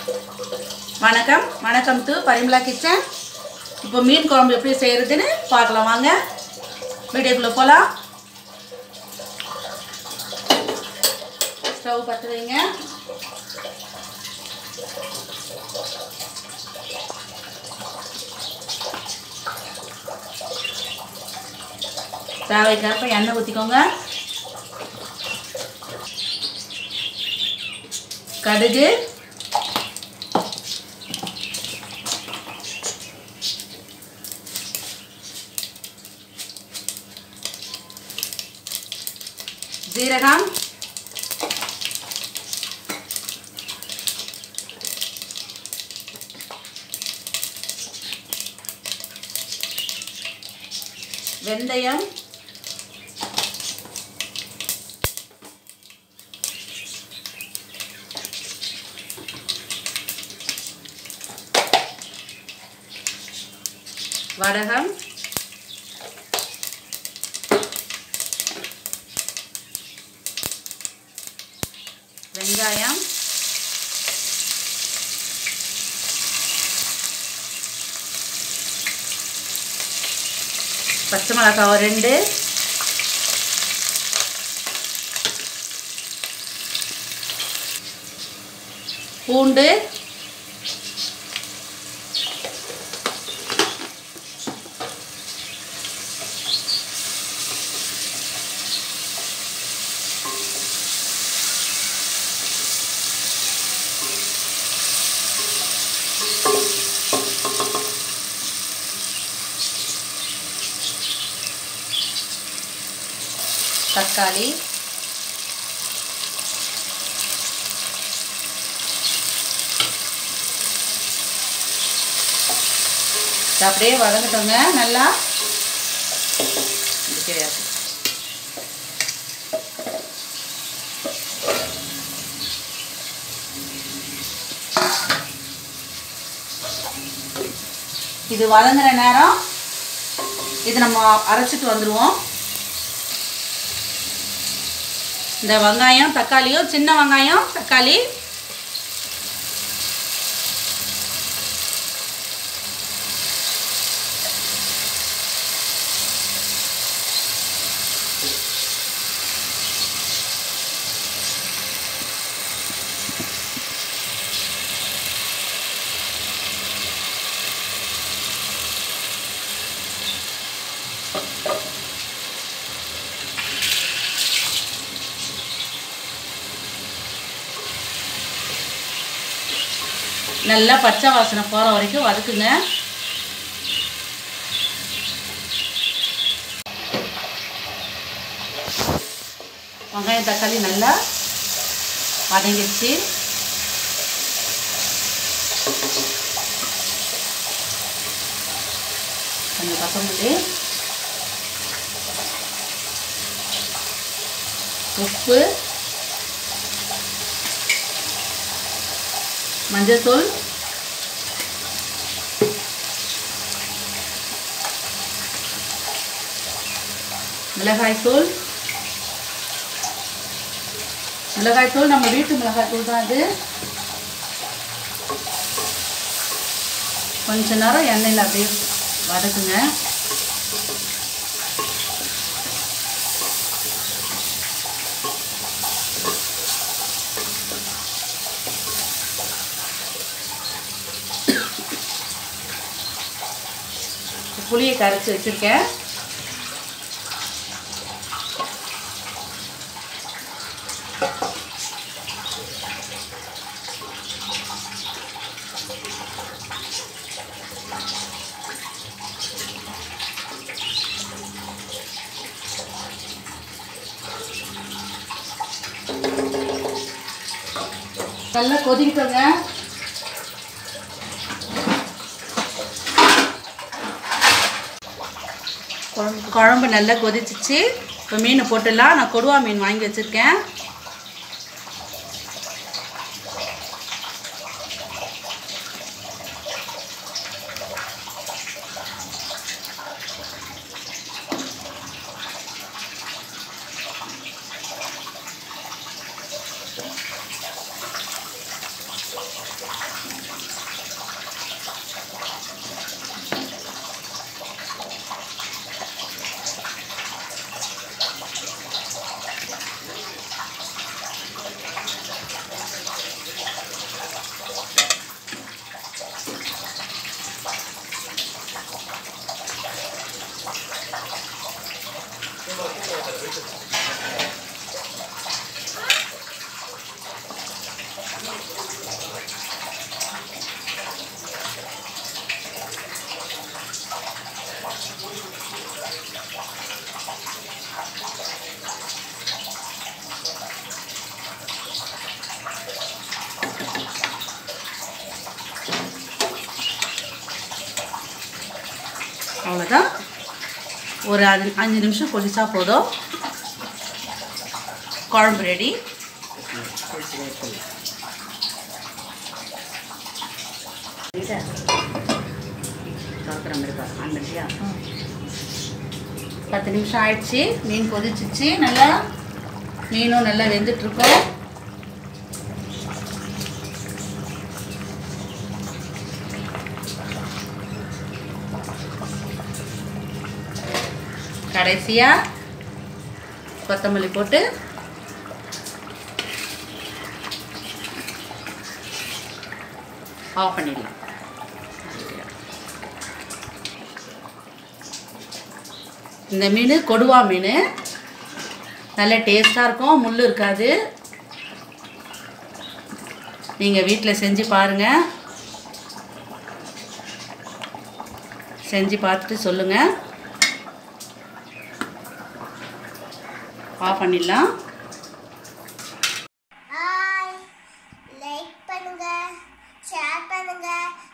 வணக்கம் வணக்கம் to Parimala kitchen இப்போ மீன் குழம்பு எப்படி செய்கிறதுன்னு பார்க்கலாம் வாங்க வீடியோக்குள்ளே போகலாம் ஸ்டவ் பற்ற வைங்க தேவைக்கேற்ப எண்ணெய் ஊற்றிக்கோங்க கடுகு ஜீரகம் வெந்தயம் வடகம் வெங்காயம் பச்சை மிளகாய் ஒரு ரெண்டு பூண்டு தக்காளி இது அப்படியே வதங்கட்டோங்க நல்லா இது கிடையாது இது வதங்குற நேரம் இது நம்ம அரைச்சிட்டு வந்துடுவோம் இந்த வெங்காயம் தக்காளியும் சின்ன வெங்காயம் தக்காளி நல்லா பச்சை வாசனை போகிற வரைக்கும் வதக்குங்க வெங்காயம் தக்காளி நல்லா வதங்கிடுச்சு கொஞ்சம் கொத்தமல்லி உப்பு மஞ்சள்தூள் மிளகாய்த்தூள் மிளகாய்த்தூள் நம்ம வீட்டு மிளகாய்த்தூள் தான் அது கொஞ்ச நேரம் எண்ணெயில் அப்படியே வதக்குங்க புளியை கரைச்சி வச்சுருக்கேன் நல்லா கொதிக்கிட்டோங்க குழம்பு குழம்பு நல்லா கொதிச்சிச்சு இப்போ மீன் போட்டுடலாம் நான் கொடுவா மீன் வாங்கி வச்சுருக்கேன் அவ்வளோதான் ஒரு அஞ்சு அஞ்சு நிமிஷம் கொதிச்சா போதும் குழம்பு ரெடி பத்து நிமிஷம் ஆயிடுச்சு மீன் கொதிச்சிச்சு நல்லா மீனும் நல்லா வெந்துட்டுருக்கோம் கடைசியாக கொத்தமல்லி போட்டு ஆஃப் பண்ணிடலாம் இந்த மீன் கொடுவா மீன் நல்ல டேஸ்ட்டாக இருக்கும் முள் இருக்காது நீங்கள் வீட்டில் செஞ்சு பாருங்கள் செஞ்சு பார்த்துட்டு சொல்லுங்கள் ஆஃப் பண்ணிடலாம் ஹாய் லைக் பண்ணுங்க ஷேர் பண்ணுங்க